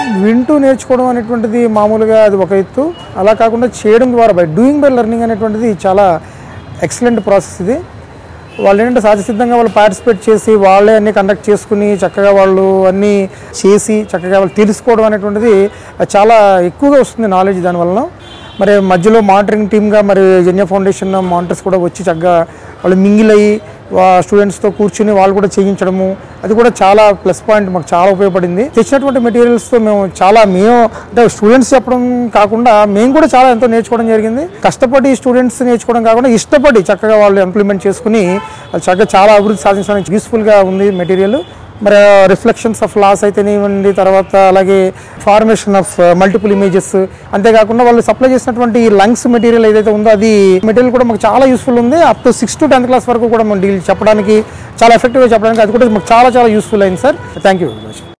వింటూ నేర్చుకోవడం అనేటువంటిది మామూలుగా అది ఒక ఎత్తు అలా కాకుండా చేయడం ద్వారా బై డూయింగ్ బై లెర్నింగ్ అనేటువంటిది చాలా ఎక్సలెంట్ ప్రాసెస్ ఇది వాళ్ళు ఏంటంటే సహజసిద్ధంగా వాళ్ళు పార్టిసిపేట్ చేసి వాళ్ళే అన్ని కండక్ట్ చేసుకుని చక్కగా వాళ్ళు అన్నీ చేసి చక్కగా వాళ్ళు తెలుసుకోవడం అనేటువంటిది చాలా ఎక్కువగా వస్తుంది నాలెడ్జ్ దానివల్ల మరి మధ్యలో మానిటరింగ్ టీమ్గా మరి జన్య ఫౌండేషన్ మానిటర్స్ కూడా వచ్చి చక్కగా వాళ్ళు మింగిల్ అయ్యి స్టూడెంట్స్తో కూర్చుని వాళ్ళు కూడా చేయించడము అది కూడా చాలా ప్లస్ పాయింట్ మాకు చాలా ఉపయోగపడింది తెచ్చినటువంటి మెటీరియల్స్తో మేము చాలా మేము అంటే స్టూడెంట్స్ చెప్పడం కాకుండా మేము కూడా చాలా ఎంతో నేర్చుకోవడం జరిగింది కష్టపడి స్టూడెంట్స్ నేర్చుకోవడం కాకుండా ఇష్టపడి చక్కగా వాళ్ళు ఇంప్లిమెంట్ చేసుకుని వాళ్ళు చక్కగా చాలా అభివృద్ధి సాధించడానికి యూస్ఫుల్గా ఉంది మెటీరియల్ మరి రిఫ్లెక్షన్స్ ఆఫ్ లాస్ అయితేనేవ్వండి తర్వాత అలాగే ఫార్మేషన్ ఆఫ్ మల్టిపుల్ ఇమేజెస్ అంతేకాకుండా వాళ్ళు సప్లై చేసినటువంటి లంగ్స్ మెటీరియల్ ఏదైతే ఉందో అది మెటీరియల్ కూడా మాకు చాలా యూస్ఫుల్ ఉంది up to six to tenth class వరకు కూడా మనం డీల్ చెప్పడానికి చాలా ఎఫెక్టివ్గా చెప్పడానికి అది కూడా మాకు చాలా చాలా యూస్ఫుల్ అయింది sir thank you very much